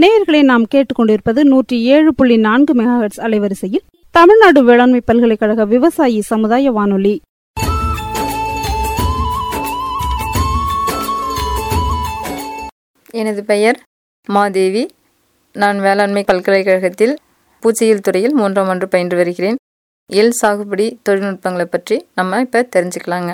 நேயர்களை நாம் கேட்டுக்கொண்டிருப்பது நூற்றி ஏழு புள்ளி நான்கு மெகாஹெட்ஸ் அலைவரிசையில் தமிழ்நாடு வேளாண்மை பல்கலைக்கழக விவசாயி சமுதாய வானொலி எனது பெயர் மாதேவி நான் வேளாண்மை பல்கலைக்கழகத்தில் பூச்சியியல் துறையில் மூன்றாம் ஆண்டு பயின்று வருகிறேன் எள் சாகுபடி தொழில்நுட்பங்களை பற்றி நம்ம இப்போ தெரிஞ்சுக்கலாங்க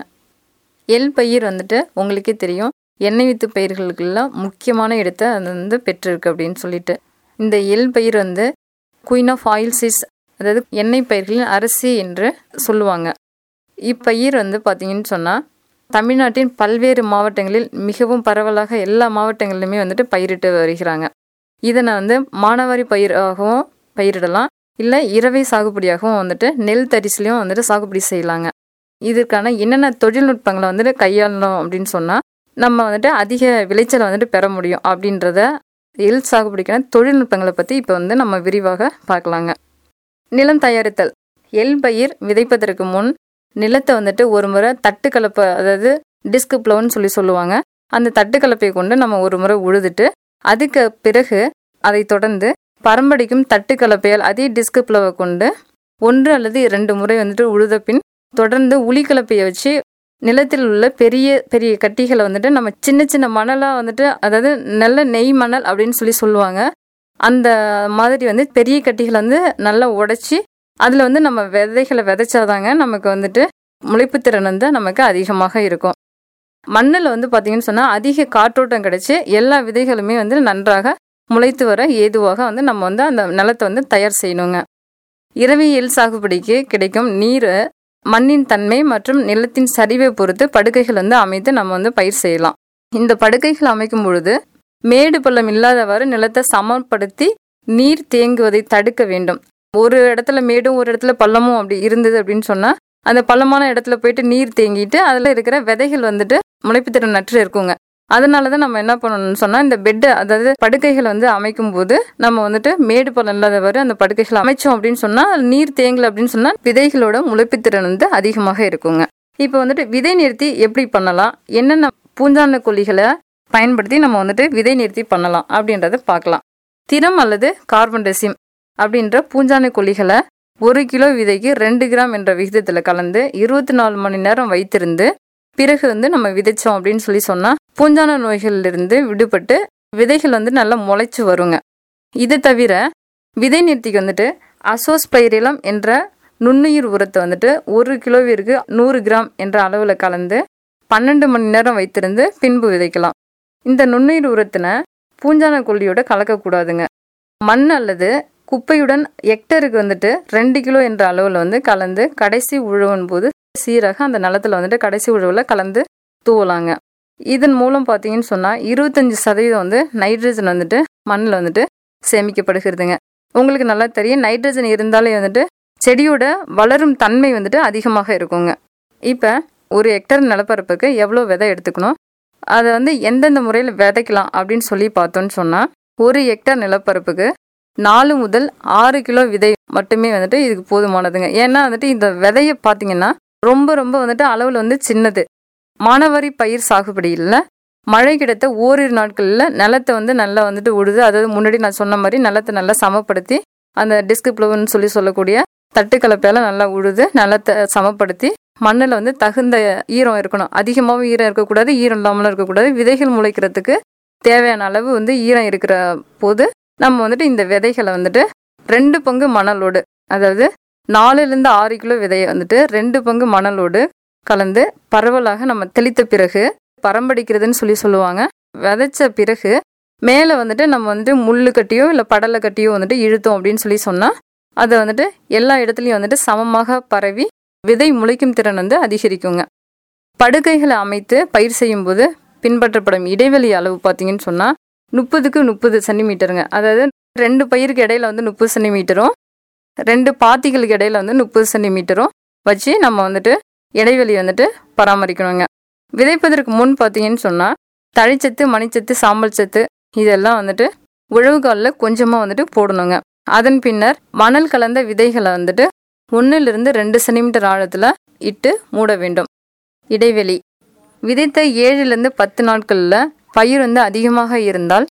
எள் பயிர் வந்துட்டு உங்களுக்கே தெரியும் எண்ணெய் வித்து பயிர்களுக்கெல்லாம் முக்கியமான இடத்தை அது வந்து பெற்றிருக்கு அப்படின்னு சொல்லிட்டு இந்த எள் பயிர் வந்து குயின் ஆஃப் ஆயில் சீஸ் அதாவது எண்ணெய் பயிர்களின் அரசி என்று சொல்லுவாங்க இப்பயிர் வந்து பார்த்தீங்கன்னு சொன்னால் தமிழ்நாட்டின் பல்வேறு மாவட்டங்களில் மிகவும் பரவலாக எல்லா மாவட்டங்களிலுமே வந்துட்டு பயிரிட்டு வருகிறாங்க இதனை வந்து மானாவாரி பயிராகவும் பயிரிடலாம் இல்லை இரவை சாகுபடியாகவும் வந்துட்டு நெல் தரிசிலையும் வந்துட்டு சாகுபடி செய்யலாங்க இதற்கான என்னென்ன தொழில்நுட்பங்களை வந்துட்டு கையாளணும் அப்படின்னு சொன்னால் நம்ம வந்துட்டு அதிக விளைச்சலை வந்துட்டு பெற முடியும் அப்படின்றத எள் சாகுபடிக்கான தொழில்நுட்பங்களை பற்றி இப்போ வந்து நம்ம விரிவாக பார்க்கலாங்க நிலம் தயாரித்தல் எள் பயிர் விதைப்பதற்கு முன் நிலத்தை வந்துட்டு ஒரு முறை தட்டு கலப்பை அதாவது டிஸ்க் ப்ளவுன்னு சொல்லி சொல்லுவாங்க அந்த தட்டு கலப்பையை கொண்டு நம்ம ஒரு முறை உழுதுட்டு அதுக்கு பிறகு அதை தொடர்ந்து பரம்படிக்கும் தட்டு கலப்பையால் அதே டிஸ்க் ப்ளவை கொண்டு ஒன்று அல்லது இரண்டு முறை வந்துட்டு உழுத பின் தொடர்ந்து உளி கலப்பையை வச்சு நிலத்தில் உள்ள பெரிய பெரிய கட்டிகளை வந்துட்டு நம்ம சின்ன சின்ன மணலாக வந்துட்டு அதாவது நல்ல நெய் மணல் அப்படின்னு சொல்லி சொல்லுவாங்க அந்த மாதிரி வந்து பெரிய கட்டிகளை வந்து நல்லா உடைச்சி அதில் வந்து நம்ம விதைகளை விதைச்சாதாங்க நமக்கு வந்துட்டு முளைப்பு திறன் வந்து நமக்கு அதிகமாக இருக்கும் மண்ணில் வந்து பார்த்தீங்கன்னு சொன்னால் அதிக காற்றோட்டம் கிடைச்சி எல்லா விதைகளுமே வந்து நன்றாக முளைத்து வர ஏதுவாக வந்து நம்ம வந்து அந்த நிலத்தை வந்து தயார் செய்யணுங்க இரவியல் சாகுபடிக்கு கிடைக்கும் நீர் மண்ணின் தன்மை மற்றும் நிலத்தின் சரிவை பொறுத்து படுக்கைகள் வந்து அமைத்து நம்ம வந்து பயிர் செய்யலாம் இந்த படுக்கைகள் அமைக்கும் பொழுது மேடு பள்ளம் இல்லாதவாறு நிலத்தை சமப்படுத்தி நீர் தேங்குவதை தடுக்க வேண்டும் ஒரு இடத்துல மேடும் ஒரு இடத்துல பள்ளமும் அப்படி இருந்தது அப்படின்னு சொன்னால் அந்த பள்ளமான இடத்துல போயிட்டு நீர் தேங்கிட்டு அதில் இருக்கிற விதைகள் வந்துட்டு முளைப்புத்திறன் நற்று இருக்குங்க அதனால தான் நம்ம என்ன பண்ணணும்னு சொன்னால் இந்த பெட்டு அதாவது படுக்கைகள் வந்து அமைக்கும் போது நம்ம வந்துட்டு மேடு பள்ளம் இல்லாதவாறு அந்த படுக்கைகள் அமைச்சோம் அப்படின்னு சொன்னால் நீர் தேங்கல அப்படின்னு சொன்னால் விதைகளோட முளைப்புத்திறன் வந்து அதிகமாக இருக்குங்க இப்போ வந்துட்டு விதை நிறுத்தி எப்படி பண்ணலாம் என்னென்ன பூஞ்சான கொல்லிகளை பயன்படுத்தி நம்ம வந்துட்டு விதை நிறுத்தி பண்ணலாம் அப்படின்றத பார்க்கலாம் திரம் அல்லது கார்பன் டெசிம் அப்படின்ற பூஞ்சான கொல்லிகளை ஒரு கிலோ விதைக்கு ரெண்டு கிராம் என்ற விகிதத்தில் கலந்து இருபத்தி நாலு மணி நேரம் வைத்திருந்து பிறகு வந்து நம்ம விதைச்சோம் அப்படின்னு சொல்லி சொன்னால் பூஞ்சான நோய்களிலிருந்து விடுபட்டு விதைகள் வந்து நல்லா முளைச்சி வருங்க இது தவிர விதை நிறுத்திக்கு வந்துட்டு அசோஸ்பைரிலம் என்ற நுண்ணுயிர் உரத்தை வந்துட்டு ஒரு கிலோவிற்கு நூறு கிராம் என்ற அளவில் கலந்து பன்னெண்டு மணி நேரம் வைத்திருந்து பின்பு விதைக்கலாம் இந்த நுண்ணுயிர் உரத்தினை பூஞ்சான கொல்லியோட கலக்கக்கூடாதுங்க மண் அல்லது குப்பையுடன் ஹெக்டருக்கு வந்துட்டு ரெண்டு கிலோ என்ற அளவில் வந்து கலந்து கடைசி உழுவன் போது சீராக அந்த நிலத்தில் வந்துட்டு கடைசி உழவில் கலந்து தூவலாங்க இதன் மூலம் பார்த்தீங்கன்னு சொன்னால் இருபத்தஞ்சி சதவீதம் வந்து நைட்ரஜன் வந்துட்டு மண்ணில் வந்துட்டு சேமிக்கப்படுகிறதுங்க உங்களுக்கு நல்லா தெரியும் நைட்ரஜன் இருந்தாலே வந்துட்டு செடியோட வளரும் தன்மை வந்துட்டு அதிகமாக இருக்குங்க இப்போ ஒரு ஹெக்டர் நிலப்பரப்புக்கு எவ்வளோ விதை எடுத்துக்கணும் அதை வந்து எந்தெந்த முறையில் விதைக்கலாம் அப்படின்னு சொல்லி பார்த்தோன்னு சொன்னால் ஒரு ஹெக்டர் நிலப்பரப்புக்கு நாலு முதல் ஆறு கிலோ விதை மட்டுமே வந்துட்டு இதுக்கு போதுமானதுங்க ஏன்னா வந்துட்டு இந்த விதையை பார்த்தீங்கன்னா ரொம்ப ரொம்ப வந்துட்டு அளவில் வந்து சின்னது மானவாரி பயிர் சாகுபடி இல்லை மழை கிடைத்த ஓரிரு நாட்களில் நிலத்தை வந்து நல்லா வந்துட்டு உழுது அதாவது முன்னாடி நான் சொன்ன மாதிரி நிலத்தை நல்லா சமப்படுத்தி அந்த டிஸ்க் ப்ளவுன்னு சொல்லி சொல்லக்கூடிய தட்டுக்கலப்பையால் நல்லா உழுது நிலத்தை சமப்படுத்தி மண்ணில் வந்து தகுந்த ஈரம் இருக்கணும் அதிகமாகவும் ஈரம் இருக்கக்கூடாது ஈரம் இல்லாமலும் இருக்கக்கூடாது விதைகள் முளைக்கிறதுக்கு தேவையான அளவு வந்து ஈரம் இருக்கிற போது நம்ம வந்துட்டு இந்த விதைகளை வந்துட்டு ரெண்டு பங்கு மணலோடு அதாவது நாலுலேருந்து ஆறு கிலோ விதையை வந்துட்டு ரெண்டு பங்கு மணலோடு கலந்து பரவலாக நம்ம தெளித்த பிறகு பரம்படிக்கிறதுன்னு சொல்லி சொல்லுவாங்க விதைச்ச பிறகு மேலே வந்துட்டு நம்ம வந்துட்டு முள்ளு கட்டியோ இல்லை படலை கட்டியோ வந்துட்டு இழுத்தோம் அப்படின்னு சொல்லி சொன்னால் அதை வந்துட்டு எல்லா இடத்துலையும் வந்துட்டு சமமாக பரவி விதை முளைக்கும் திறன் வந்து அதிகரிக்குங்க படுக்கைகளை அமைத்து பயிர் செய்யும்போது பின்பற்றப்படும் இடைவெளி அளவு பார்த்தீங்கன்னு சொன்னால் முப்பதுக்கு முப்பது சென்டிமீட்டருங்க அதாவது ரெண்டு பயிருக்கு இடையில வந்து முப்பது சென்டிமீட்டரும் ரெண்டு பாத்திகளுக்கு இடையில வந்து முப்பது சென்டிமீட்டரும் வச்சு நம்ம வந்துட்டு இடைவெளி வந்துட்டு பராமரிக்கணுங்க விதைப்பதற்கு முன் பார்த்தீங்கன்னு சொன்னால் தழைச்சத்து மணிச்சத்து சாம்பல் சத்து இதெல்லாம் வந்துட்டு உழவு காலில் கொஞ்சமாக வந்துட்டு போடணுங்க அதன் பின்னர் மணல் கலந்த விதைகளை வந்துட்டு ஒன்றிலிருந்து ரெண்டு சென்டிமீட்டர் ஆழத்தில் இட்டு மூட வேண்டும் இடைவெளி விதைத்த ஏழுலேருந்து பத்து நாட்களில் பயிர் வந்து அதிகமாக இருந்தால்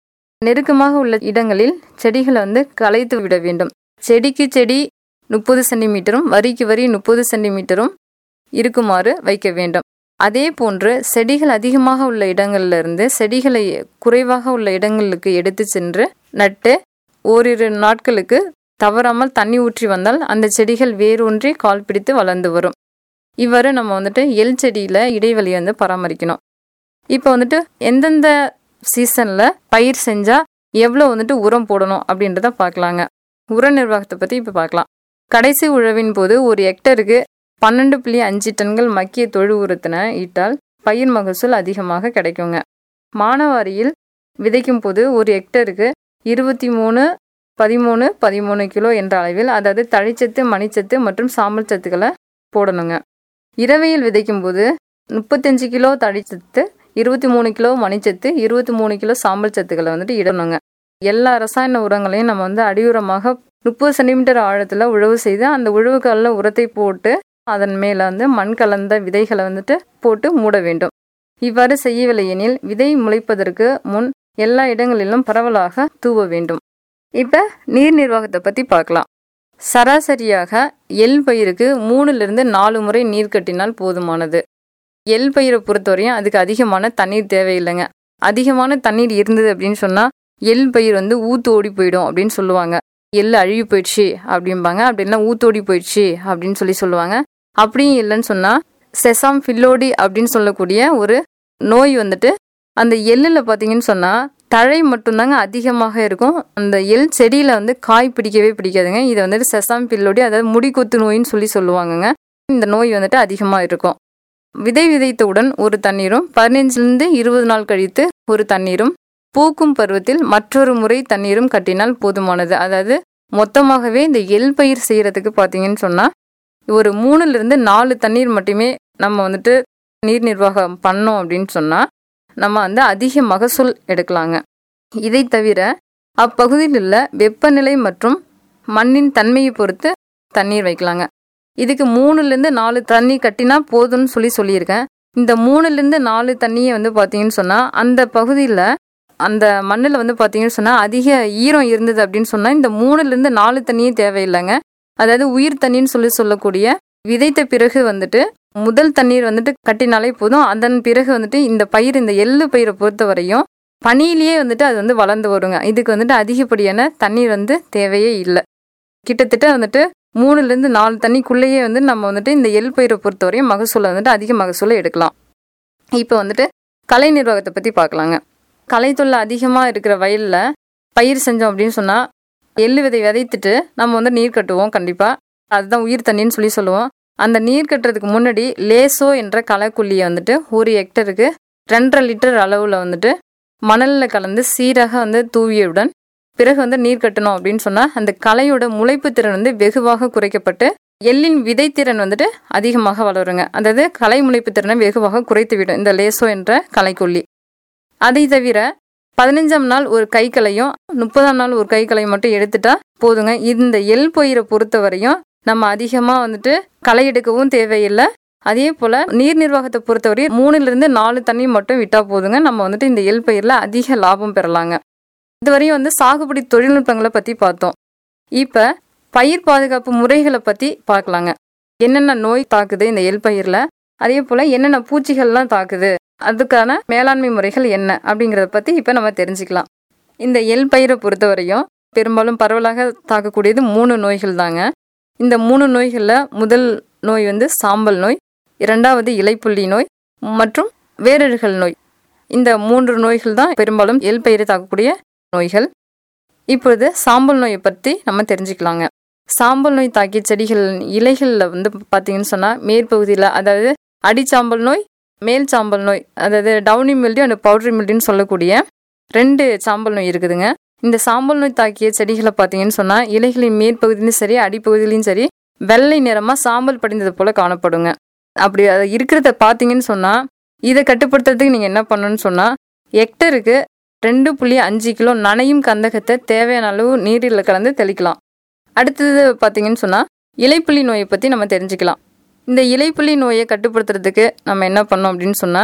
நெருக்கமாக உள்ள இடங்களில் செடிகளை வந்து களைத்து விட வேண்டும் செடிக்கு செடி முப்பது சென்டிமீட்டரும் வரிக்கு வரி முப்பது சென்டிமீட்டரும் இருக்குமாறு வைக்க வேண்டும் அதே போன்று செடிகள் அதிகமாக உள்ள இடங்கள்ல இருந்து செடிகளை குறைவாக உள்ள இடங்களுக்கு எடுத்து சென்று நட்டு ஓரிரு நாட்களுக்கு தவறாமல் தண்ணி ஊற்றி வந்தால் அந்த செடிகள் வேரூன்றி கால் பிடித்து வளர்ந்து வரும் இவ்வாறு நம்ம வந்துட்டு எல் செடியில் இடைவெளி வந்து பராமரிக்கணும் இப்போ வந்துட்டு எந்தெந்த சீசனில் பயிர் செஞ்சால் எவ்வளோ வந்துட்டு உரம் போடணும் அப்படின்றத பார்க்கலாங்க உர நிர்வாகத்தை பற்றி இப்போ பார்க்கலாம் கடைசி உழவின் போது ஒரு ஹெக்டருக்கு பன்னெண்டு புள்ளி அஞ்சு டன்கள் மக்கிய தொழு உரத்தினை ஈட்டால் பயிர் மகசூல் அதிகமாக கிடைக்குங்க மானவாரியில் விதைக்கும் போது ஒரு ஹெக்டருக்கு இருபத்தி மூணு பதிமூணு பதிமூணு கிலோ என்ற அளவில் அதாவது தழைச்சத்து மணிச்சத்து மற்றும் சாம்பல் சத்துக்களை போடணுங்க இரவையில் விதைக்கும் போது முப்பத்தஞ்சு கிலோ தழைச்சத்து இருபத்தி மூணு கிலோ மணிச்சத்து இருபத்தி மூணு கிலோ சாம்பல் சத்துக்களை வந்துட்டு இடணுங்க எல்லா ரசாயன உரங்களையும் நம்ம வந்து அடியுரமாக முப்பது சென்டிமீட்டர் ஆழத்தில் உழவு செய்து அந்த உழவுக்காலில் உரத்தை போட்டு அதன் மேலே வந்து மண் கலந்த விதைகளை வந்துட்டு போட்டு மூட வேண்டும் இவ்வாறு செய்யவில்லை எனில் விதை முளைப்பதற்கு முன் எல்லா இடங்களிலும் பரவலாக தூவ வேண்டும் இப்போ நீர் நிர்வாகத்தை பற்றி பார்க்கலாம் சராசரியாக எள் பயிருக்கு மூணுலேருந்து நாலு முறை நீர் கட்டினால் போதுமானது எள் பயிரை பொறுத்தவரையும் அதுக்கு அதிகமான தண்ணீர் தேவையில்லைங்க அதிகமான தண்ணீர் இருந்தது அப்படின்னு சொன்னால் எள் பயிர் வந்து ஊத்து ஓடி போயிடும் அப்படின்னு சொல்லுவாங்க எள் அழுகி போயிடுச்சு அப்படிம்பாங்க அப்படின்னா ஊத்தோடி போயிடுச்சு அப்படின்னு சொல்லி சொல்லுவாங்க அப்படியும் இல்லைன்னு சொன்னால் செசாம் ஃபில்லோடி அப்படின்னு சொல்லக்கூடிய ஒரு நோய் வந்துட்டு அந்த எள்ளில் பார்த்தீங்கன்னு சொன்னால் தழை மட்டும்தாங்க அதிகமாக இருக்கும் அந்த எள் செடியில் வந்து காய் பிடிக்கவே பிடிக்காதுங்க இதை வந்துட்டு செசாம் பில்லோடி அதாவது முடிக்கொத்து நோயின்னு சொல்லி சொல்லுவாங்கங்க இந்த நோய் வந்துட்டு அதிகமாக இருக்கும் விதை விதைத்தவுடன் ஒரு தண்ணீரும் பதினஞ்சுலேருந்து இருபது நாள் கழித்து ஒரு தண்ணீரும் பூக்கும் பருவத்தில் மற்றொரு முறை தண்ணீரும் கட்டினால் போதுமானது அதாவது மொத்தமாகவே இந்த எள் பயிர் செய்கிறதுக்கு பார்த்தீங்கன்னு சொன்னால் ஒரு மூணுலேருந்து நாலு தண்ணீர் மட்டுமே நம்ம வந்துட்டு நீர் நிர்வாகம் பண்ணோம் அப்படின்னு சொன்னால் நம்ம வந்து அதிக மகசூல் எடுக்கலாங்க இதை தவிர அப்பகுதியில் உள்ள வெப்பநிலை மற்றும் மண்ணின் தன்மையை பொறுத்து தண்ணீர் வைக்கலாங்க இதுக்கு மூணுலேருந்து நாலு தண்ணி கட்டினா போதும்னு சொல்லி சொல்லியிருக்கேன் இந்த மூணுலேருந்து நாலு தண்ணியை வந்து பார்த்தீங்கன்னு சொன்னால் அந்த பகுதியில் அந்த மண்ணில் வந்து பார்த்தீங்கன்னு சொன்னால் அதிக ஈரம் இருந்தது அப்படின்னு சொன்னால் இந்த மூணுலேருந்து நாலு தண்ணியே தேவையில்லைங்க அதாவது உயிர் தண்ணின்னு சொல்லி சொல்லக்கூடிய விதைத்த பிறகு வந்துட்டு முதல் தண்ணீர் வந்துட்டு கட்டினாலே போதும் அதன் பிறகு வந்துட்டு இந்த பயிர் இந்த எள்ளு பயிரை பொறுத்த வரையும் பனியிலேயே வந்துட்டு அது வந்து வளர்ந்து வருங்க இதுக்கு வந்துட்டு அதிகப்படியான தண்ணீர் வந்து தேவையே இல்லை கிட்டத்தட்ட வந்துட்டு மூணுலேருந்து நாலு தண்ணிக்குள்ளேயே வந்து நம்ம வந்துட்டு இந்த எள் பயிரை பொறுத்தவரையும் மகசூலை வந்துட்டு அதிக மகசூலை எடுக்கலாம் இப்போ வந்துட்டு கலை நிர்வாகத்தை பற்றி பார்க்கலாங்க களை தொல்லை அதிகமாக இருக்கிற வயலில் பயிர் செஞ்சோம் அப்படின்னு சொன்னால் எள்ளு விதை விதைத்துட்டு நம்ம வந்து நீர் கட்டுவோம் கண்டிப்பாக அதுதான் உயிர் தண்ணின்னு சொல்லி சொல்லுவோம் அந்த நீர் கட்டுறதுக்கு முன்னாடி லேசோ என்ற களைக்குள்ளியை வந்துட்டு ஒரு ஹெக்டருக்கு ரெண்டரை லிட்டர் அளவில் வந்துட்டு மணலில் கலந்து சீராக வந்து தூவியவுடன் பிறகு வந்து நீர் கட்டணும் அப்படின்னு சொன்னால் அந்த களையோட முளைப்பு திறன் வந்து வெகுவாக குறைக்கப்பட்டு எள்ளின் விதைத்திறன் வந்துட்டு அதிகமாக வளருங்க அதாவது களை முளைப்பு திறனை வெகுவாக குறைத்துவிடும் இந்த லேசோ என்ற களைக்கொல்லி அதை தவிர பதினஞ்சாம் நாள் ஒரு கைக்களையும் முப்பதாம் நாள் ஒரு கைக்களையும் மட்டும் எடுத்துட்டா போதுங்க இந்த எள் பயிரை பொறுத்த வரையும் நம்ம அதிகமாக வந்துட்டு களை எடுக்கவும் தேவையில்லை அதே போல் நீர் நிர்வாகத்தை பொறுத்தவரையும் மூணுலேருந்து நாலு தண்ணி மட்டும் விட்டால் போதுங்க நம்ம வந்துட்டு இந்த எள் பயிரில் அதிக லாபம் பெறலாங்க இதுவரையும் வந்து சாகுபடி தொழில்நுட்பங்களை பற்றி பார்த்தோம் இப்போ பயிர் பாதுகாப்பு முறைகளை பற்றி பார்க்கலாங்க என்னென்ன நோய் தாக்குது இந்த எள் பயிரில் அதே போல் என்னென்ன பூச்சிகள்லாம் தாக்குது அதுக்கான மேலாண்மை முறைகள் என்ன அப்படிங்கிறத பற்றி இப்போ நம்ம தெரிஞ்சுக்கலாம் இந்த எள் பயிரை பொறுத்தவரையும் பெரும்பாலும் பரவலாக தாக்கக்கூடியது மூணு நோய்கள் தாங்க இந்த மூணு நோய்களில் முதல் நோய் வந்து சாம்பல் நோய் இரண்டாவது இலைப்புள்ளி நோய் மற்றும் வேரழுகல் நோய் இந்த மூன்று நோய்கள் தான் பெரும்பாலும் எள் பயிரை தாக்கக்கூடிய நோய்கள் இப்பொழுது சாம்பல் நோயை பற்றி நம்ம தெரிஞ்சுக்கலாங்க சாம்பல் நோய் தாக்கிய செடிகள் இலைகளில் வந்து பார்த்தீங்கன்னு சொன்னால் மேற்பகுதியில் அதாவது அடிச்சாம்பல் நோய் மேல் சாம்பல் நோய் அதாவது டவுனி மில்டி அண்ட் பவுடரி மில்டின்னு சொல்லக்கூடிய ரெண்டு சாம்பல் நோய் இருக்குதுங்க இந்த சாம்பல் நோய் தாக்கிய செடிகளை பார்த்தீங்கன்னு சொன்னால் இலைகளின் மேற்பகுதியிலும் சரி அடிப்பகுதியிலையும் சரி வெள்ளை நிறமாக சாம்பல் படிந்தது போல் காணப்படுங்க அப்படி அது இருக்கிறத பார்த்தீங்கன்னு சொன்னால் இதை கட்டுப்படுத்துறதுக்கு நீங்கள் என்ன பண்ணணும்னு சொன்னால் ஹெக்டருக்கு ரெண்டு புள்ளி அஞ்சு கிலோ நனையும் கந்தகத்தை தேவையான அளவு நீரில் கலந்து தெளிக்கலாம் அடுத்தது பார்த்தீங்கன்னு சொன்னால் இலைப்புள்ளி நோயை பற்றி நம்ம தெரிஞ்சுக்கலாம் இந்த இலைப்புள்ளி நோயை கட்டுப்படுத்துறதுக்கு நம்ம என்ன பண்ணோம் அப்படின்னு சொன்னால்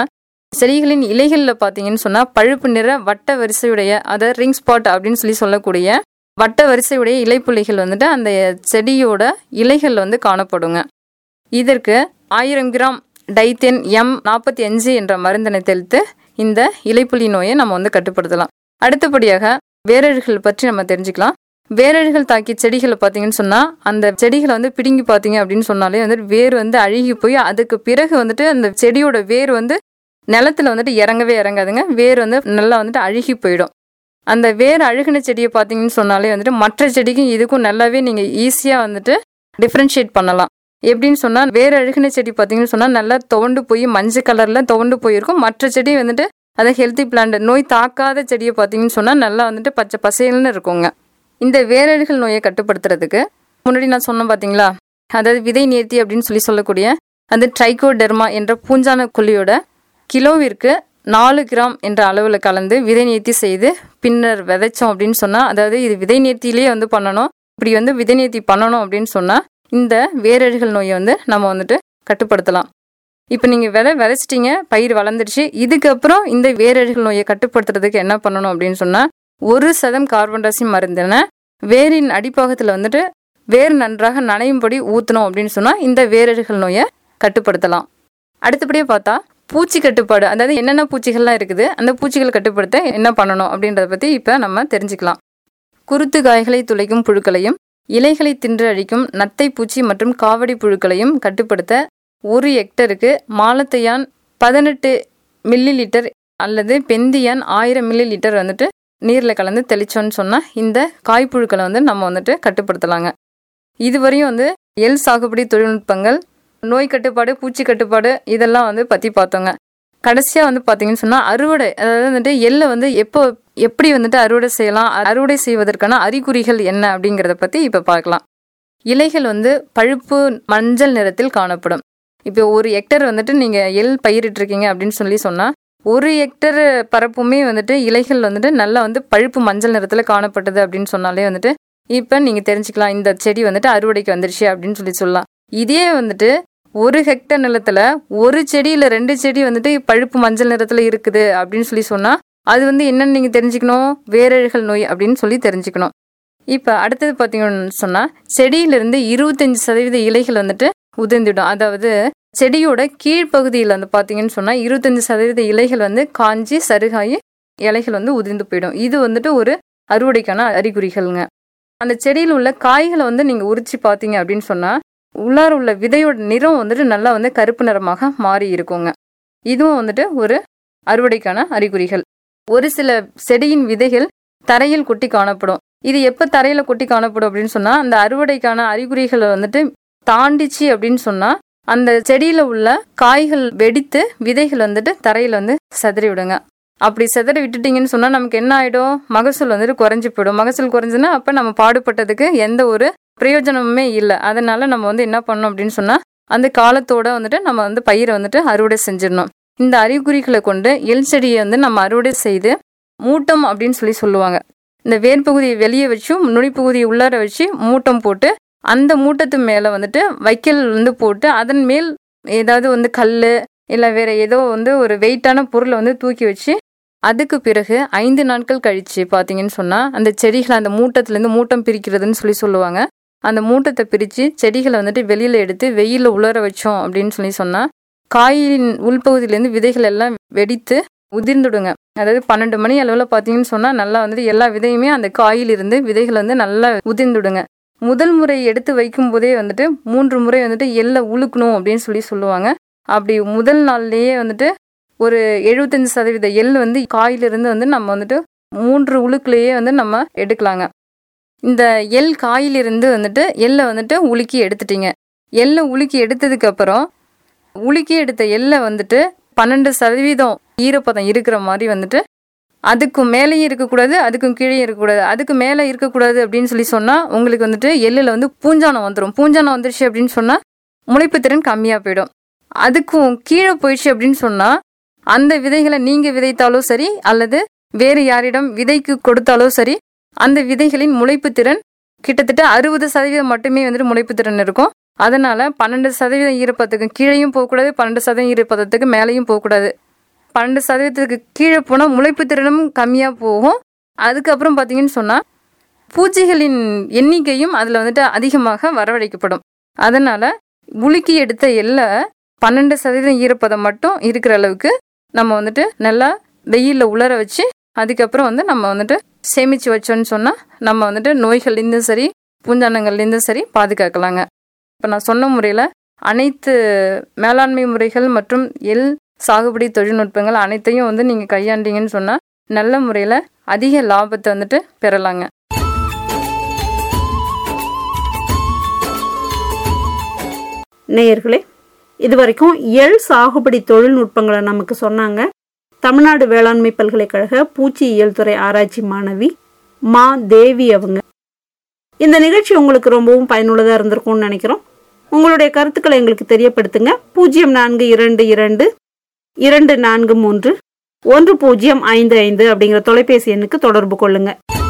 செடிகளின் இலைகளில் பார்த்தீங்கன்னு சொன்னால் பழுப்பு நிற வட்ட வரிசையுடைய அதாவது ரிங் ஸ்பாட் அப்படின்னு சொல்லி சொல்லக்கூடிய வட்ட வரிசையுடைய இலைப்புள்ளிகள் வந்துட்டு அந்த செடியோட இலைகள் வந்து காணப்படுங்க இதற்கு ஆயிரம் கிராம் டைத்தென் எம் நாற்பத்தி அஞ்சு என்ற மருந்தினை தெளித்து இந்த இலைப்புள்ளி நோயை நம்ம வந்து கட்டுப்படுத்தலாம் அடுத்தபடியாக வேரழுகள் பற்றி நம்ம தெரிஞ்சுக்கலாம் வேரழுகள் தாக்கி செடிகளை பார்த்தீங்கன்னு சொன்னால் அந்த செடிகளை வந்து பிடுங்கி பார்த்தீங்க அப்படின்னு சொன்னாலே வந்துட்டு வேர் வந்து அழுகி போய் அதுக்கு பிறகு வந்துட்டு அந்த செடியோட வேர் வந்து நிலத்துல வந்துட்டு இறங்கவே இறங்காதுங்க வேர் வந்து நல்லா வந்துட்டு அழுகி போயிடும் அந்த வேர் அழுகின செடியை பார்த்தீங்கன்னு சொன்னாலே வந்துட்டு மற்ற செடிக்கும் இதுக்கும் நல்லாவே நீங்கள் ஈஸியாக வந்துட்டு டிஃப்ரென்ஷியேட் பண்ணலாம் எப்படின்னு சொன்னால் வேர் அழுகின செடி பார்த்தீங்கன்னு சொன்னால் நல்லா துவண்டு போய் மஞ்சள் கலரில் துவண்டு போயிருக்கும் மற்ற செடி வந்துட்டு அதை ஹெல்த்தி பிளான்ட் நோய் தாக்காத செடியை பார்த்தீங்கன்னு சொன்னால் நல்லா வந்துட்டு பச்சை பசேல்னு இருக்குங்க இந்த வேரழுகல் நோயை கட்டுப்படுத்துறதுக்கு முன்னாடி நான் சொன்னேன் பார்த்தீங்களா அதாவது விதை நேர்த்தி அப்படின்னு சொல்லி சொல்லக்கூடிய அந்த ட்ரைகோடெர்மா என்ற பூஞ்சான கொல்லியோட கிலோவிற்கு நாலு கிராம் என்ற அளவில் கலந்து விதை நேர்த்தி செய்து பின்னர் விதைச்சோம் அப்படின்னு சொன்னால் அதாவது இது விதை நேர்த்தியிலேயே வந்து பண்ணணும் இப்படி வந்து விதை நேர்த்தி பண்ணணும் அப்படின்னு சொன்னால் இந்த வேரழுகல் நோயை வந்து நம்ம வந்துட்டு கட்டுப்படுத்தலாம் இப்போ நீங்கள் விதை விதைச்சிட்டீங்க பயிர் வளர்ந்துடுச்சு இதுக்கப்புறம் இந்த வேரழுகல் நோயை கட்டுப்படுத்துறதுக்கு என்ன பண்ணணும் அப்படின்னு சொன்னால் ஒரு சதம் கார்பன் டை மருந்தினை வேரின் அடிப்பாகத்தில் வந்துட்டு வேர் நன்றாக நனையும்படி ஊற்றணும் அப்படின்னு சொன்னால் இந்த வேரழுகல் நோயை கட்டுப்படுத்தலாம் அடுத்தபடியே பார்த்தா பூச்சி கட்டுப்பாடு அதாவது என்னென்ன பூச்சிகள்லாம் இருக்குது அந்த பூச்சிகளை கட்டுப்படுத்த என்ன பண்ணணும் அப்படின்றத பற்றி இப்போ நம்ம தெரிஞ்சுக்கலாம் குருத்து காய்களை துளைக்கும் புழுக்களையும் இலைகளை தின்று அழிக்கும் நத்தை பூச்சி மற்றும் காவடி புழுக்களையும் கட்டுப்படுத்த ஒரு ஹெக்டருக்கு மாலத்தையான் பதினெட்டு மில்லி லிட்டர் அல்லது பெந்தியான் ஆயிரம் மில்லி லிட்டர் வந்துட்டு நீரில் கலந்து தெளிச்சோன்னு சொன்னால் இந்த காய்ப்புழுக்களை வந்து நம்ம வந்துட்டு கட்டுப்படுத்தலாங்க இதுவரையும் வந்து எல் சாகுபடி தொழில்நுட்பங்கள் நோய் கட்டுப்பாடு பூச்சி கட்டுப்பாடு இதெல்லாம் வந்து பற்றி பார்த்தோங்க கடைசியாக வந்து பார்த்தீங்கன்னு சொன்னால் அறுவடை அதாவது வந்துட்டு எள்ளை வந்து எப்போ எப்படி வந்துட்டு அறுவடை செய்யலாம் அறுவடை செய்வதற்கான அறிகுறிகள் என்ன அப்படிங்கிறத பற்றி இப்போ பார்க்கலாம் இலைகள் வந்து பழுப்பு மஞ்சள் நிறத்தில் காணப்படும் இப்போ ஒரு ஹெக்டர் வந்துட்டு நீங்கள் எள் பயிரிட்டிருக்கீங்க அப்படின்னு சொல்லி சொன்னால் ஒரு ஹெக்டர் பரப்புமே வந்துட்டு இலைகள் வந்துட்டு நல்லா வந்து பழுப்பு மஞ்சள் நிறத்தில் காணப்பட்டது அப்படின்னு சொன்னாலே வந்துட்டு இப்போ நீங்கள் தெரிஞ்சுக்கலாம் இந்த செடி வந்துட்டு அறுவடைக்கு வந்துருச்சு அப்படின்னு சொல்லி சொல்லலாம் இதே வந்துட்டு ஒரு ஹெக்டர் நிலத்துல ஒரு செடி இல்லை ரெண்டு செடி வந்துட்டு பழுப்பு மஞ்சள் நிறத்தில் இருக்குது அப்படின்னு சொல்லி சொன்னால் அது வந்து என்னன்னு நீங்கள் தெரிஞ்சுக்கணும் வேரழுகல் நோய் அப்படின்னு சொல்லி தெரிஞ்சுக்கணும் இப்போ அடுத்தது பார்த்தீங்கன்னு சொன்னால் செடியிலிருந்து இருபத்தஞ்சி சதவீத இலைகள் வந்துட்டு உதிர்ந்துடும் அதாவது செடியோட கீழ்ப்பகுதியில் வந்து பார்த்தீங்கன்னு சொன்னால் இருபத்தஞ்சி சதவீத இலைகள் வந்து காஞ்சி சருகாயி இலைகள் வந்து உதிர்ந்து போயிடும் இது வந்துட்டு ஒரு அறுவடைக்கான அறிகுறிகள்ங்க அந்த செடியில் உள்ள காய்களை வந்து நீங்கள் உரிச்சு பார்த்தீங்க அப்படின்னு சொன்னால் உள்ளார உள்ள விதையோட நிறம் வந்துட்டு நல்லா வந்து கருப்பு நிறமாக மாறி இருக்குங்க இதுவும் வந்துட்டு ஒரு அறுவடைக்கான அறிகுறிகள் ஒரு சில செடியின் விதைகள் தரையில் கொட்டி காணப்படும் இது எப்போ தரையில் கொட்டி காணப்படும் அப்படின்னு சொன்னால் அந்த அறுவடைக்கான அறிகுறிகளை வந்துட்டு தாண்டிச்சு அப்படின்னு சொன்னால் அந்த செடியில் உள்ள காய்கள் வெடித்து விதைகள் வந்துட்டு தரையில் வந்து செதறி விடுங்க அப்படி செதறி விட்டுட்டீங்கன்னு சொன்னால் நமக்கு என்ன ஆகிடும் மகசூல் வந்துட்டு குறைஞ்சி போயிடும் மகசூல் குறைஞ்சுன்னா அப்போ நம்ம பாடுபட்டதுக்கு எந்த ஒரு பிரயோஜனமுமே இல்லை அதனால நம்ம வந்து என்ன பண்ணோம் அப்படின்னு சொன்னால் அந்த காலத்தோட வந்துட்டு நம்ம வந்து பயிரை வந்துட்டு அறுவடை செஞ்சிடணும் இந்த அறிகுறிகளை கொண்டு எல் செடியை வந்து நம்ம அறுவடை செய்து மூட்டம் அப்படின்னு சொல்லி சொல்லுவாங்க இந்த வேர் பகுதியை வெளியே வச்சும் நுனிப்பகுதியை உள்ளார வச்சு மூட்டம் போட்டு அந்த மூட்டத்து மேலே வந்துட்டு வைக்கல் வந்து போட்டு அதன் மேல் ஏதாவது வந்து கல் இல்லை வேற ஏதோ வந்து ஒரு வெயிட்டான பொருளை வந்து தூக்கி வச்சு அதுக்கு பிறகு ஐந்து நாட்கள் கழிச்சு பார்த்தீங்கன்னு சொன்னால் அந்த செடிகளை அந்த மூட்டத்துலேருந்து மூட்டம் பிரிக்கிறதுன்னு சொல்லி சொல்லுவாங்க அந்த மூட்டத்தை பிரித்து செடிகளை வந்துட்டு வெளியில் எடுத்து வெயிலில் உலர வச்சோம் அப்படின்னு சொல்லி சொன்னால் காயின் உள்பகுதியிலேருந்து விதைகள் எல்லாம் வெடித்து உதிர்ந்துடுங்க அதாவது பன்னெண்டு மணி அளவில் பார்த்தீங்கன்னு சொன்னால் நல்லா வந்துட்டு எல்லா விதையுமே அந்த காயிலிருந்து விதைகள் வந்து நல்லா உதிர்ந்துடுங்க முதல் முறை எடுத்து வைக்கும் போதே வந்துட்டு மூன்று முறை வந்துட்டு எல்லை உழுக்கணும் அப்படின்னு சொல்லி சொல்லுவாங்க அப்படி முதல் நாள்லேயே வந்துட்டு ஒரு எழுபத்தஞ்சு சதவீத எள் வந்து காயிலிருந்து வந்து நம்ம வந்துட்டு மூன்று உழுக்குலேயே வந்து நம்ம எடுக்கலாங்க இந்த எள் காயிலிருந்து வந்துட்டு எள்ளை வந்துட்டு உலுக்கி எடுத்துட்டீங்க எள்ளை உலுக்கி எடுத்ததுக்கு அப்புறம் உலுக்கி எடுத்த எள்ளை வந்துட்டு பன்னெண்டு சதவீதம் ஈரப்பதம் இருக்கிற மாதிரி வந்துட்டு அதுக்கும் மேலேயும் இருக்கக்கூடாது அதுக்கும் கீழே இருக்கக்கூடாது அதுக்கு மேலே இருக்கக்கூடாது அப்படின்னு சொல்லி சொன்னால் உங்களுக்கு வந்துட்டு எள்ளில் வந்து பூஞ்சானம் வந்துடும் பூஞ்சானம் வந்துருச்சு அப்படின்னு சொன்னால் முளைப்பு திறன் கம்மியாக போயிடும் அதுக்கும் கீழே போயிடுச்சு அப்படின்னு சொன்னால் அந்த விதைகளை நீங்கள் விதைத்தாலும் சரி அல்லது வேறு யாரிடம் விதைக்கு கொடுத்தாலும் சரி அந்த விதைகளின் முளைப்பு திறன் கிட்டத்தட்ட அறுபது சதவீதம் மட்டுமே வந்துட்டு முளைப்பு திறன் இருக்கும் அதனால பன்னெண்டு சதவீதம் ஈரப்பதத்துக்கு கீழேயும் போகக்கூடாது பன்னெண்டு சதவீதம் ஈரப்பதத்துக்கு மேலேயும் போகக்கூடாது பன்னெண்டு சதவீதத்துக்கு கீழே போனால் முளைப்பு திறனும் கம்மியாக போகும் அதுக்கப்புறம் பார்த்தீங்கன்னு சொன்னால் பூச்சிகளின் எண்ணிக்கையும் அதில் வந்துட்டு அதிகமாக வரவழைக்கப்படும் அதனால் உலுக்கி எடுத்த எல்லை பன்னெண்டு சதவீதம் ஈரப்பதம் மட்டும் இருக்கிற அளவுக்கு நம்ம வந்துட்டு நல்லா வெயிலில் உலர வச்சு அதுக்கப்புறம் வந்து நம்ம வந்துட்டு சேமித்து வச்சோன்னு சொன்னால் நம்ம வந்துட்டு நோய்கள்லேருந்தும் சரி பூஞ்சானங்கள்லேருந்தும் சரி பாதுகாக்கலாங்க இப்போ நான் சொன்ன முறையில் அனைத்து மேலாண்மை முறைகள் மற்றும் எல் சாகுபடி தொழில்நுட்பங்கள் அனைத்தையும் வந்து நீங்கள் கையாண்டீங்கன்னு சொன்னால் நல்ல முறையில் அதிக லாபத்தை வந்துட்டு பெறலாங்க நேயர்களே இதுவரைக்கும் எள் சாகுபடி தொழில்நுட்பங்களை நமக்கு சொன்னாங்க தமிழ்நாடு வேளாண்மை பல்கலைக்கழக பூச்சியியல் துறை ஆராய்ச்சி மாணவி மா தேவி அவங்க இந்த நிகழ்ச்சி உங்களுக்கு ரொம்பவும் பயனுள்ளதாக இருந்திருக்கும்னு நினைக்கிறோம் உங்களுடைய கருத்துக்களை எங்களுக்கு தெரியப்படுத்துங்க பூஜ்ஜியம் நான்கு இரண்டு இரண்டு இரண்டு நான்கு மூன்று ஒன்று பூஜ்ஜியம் ஐந்து ஐந்து அப்படிங்கிற தொலைபேசி எண்ணுக்கு தொடர்பு கொள்ளுங்க